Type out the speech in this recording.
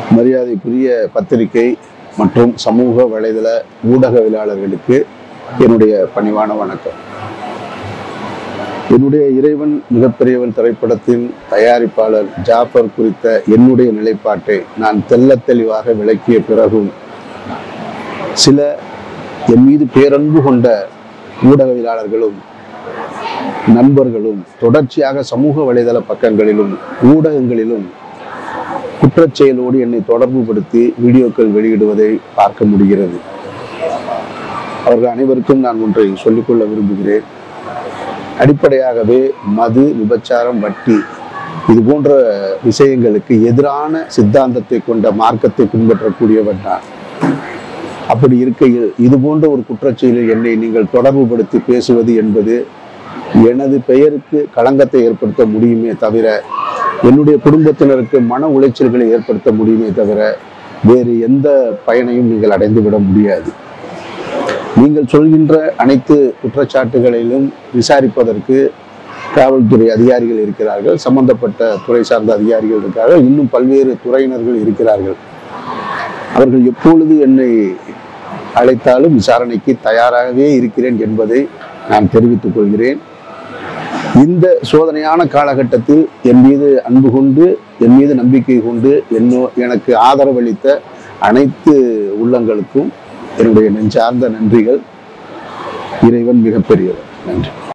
மரியாதைக்குரிய பத்திரிகை மற்றும் சமூக வலைதள ஊடகவியலாளர்களுக்கு என்னுடைய பணிவான வணக்கம் என்னுடைய இறைவன் மிகப்பெரியவன் திரைப்படத்தின் தயாரிப்பாளர் ஜாஃபர் குறித்த என்னுடைய நிலைப்பாட்டை நான் தெள்ளத் தெளிவாக விளக்கிய பிறகும் சில என் மீது பேரன்பு கொண்ட ஊடகவியலாளர்களும் நண்பர்களும் தொடர்ச்சியாக சமூக வலைதள பக்கங்களிலும் ஊடகங்களிலும் குற்றச் செயலோடு என்னை தொடர்புபடுத்தி வீடியோக்கள் வெளியிடுவதை பார்க்க முடிகிறது அவர்கள் அனைவருக்கும் நான் ஒன்றை சொல்லிக்கொள்ள விரும்புகிறேன் அடிப்படையாகவே மது விபச்சாரம் வட்டி இது போன்ற விஷயங்களுக்கு எதிரான சித்தாந்தத்தை கொண்ட மார்க்கத்தை பின்பற்றக்கூடியவன் நான் அப்படி இருக்கையில் இது போன்ற ஒரு குற்றச்செயலில் என்னை நீங்கள் தொடர்புபடுத்தி பேசுவது என்பது எனது பெயருக்கு களங்கத்தை ஏற்படுத்த முடியுமே தவிர என்னுடைய குடும்பத்தினருக்கு மன உளைச்சல்களை ஏற்படுத்த முடியுமே தவிர வேறு எந்த பயனையும் நீங்கள் அடைந்துவிட முடியாது நீங்கள் சொல்கின்ற அனைத்து குற்றச்சாட்டுகளிலும் விசாரிப்பதற்கு காவல்துறை அதிகாரிகள் இருக்கிறார்கள் சம்பந்தப்பட்ட துறை சார்ந்த அதிகாரிகள் இருக்கிறார்கள் இன்னும் பல்வேறு துறையினர்கள் இருக்கிறார்கள் அவர்கள் எப்பொழுது என்னை அழைத்தாலும் விசாரணைக்கு தயாராகவே இருக்கிறேன் என்பதை நான் தெரிவித்துக் கொள்கிறேன் இந்த சோதனையான காலகட்டத்தில் என் மீது அன்பு கொண்டு என் மீது நம்பிக்கை கொண்டு என்னோ எனக்கு ஆதரவளித்த அனைத்து உள்ளங்களுக்கும் என்னுடைய நெஞ்சார்ந்த நன்றிகள் இறைவன் மிகப்பெரியவர் நன்றி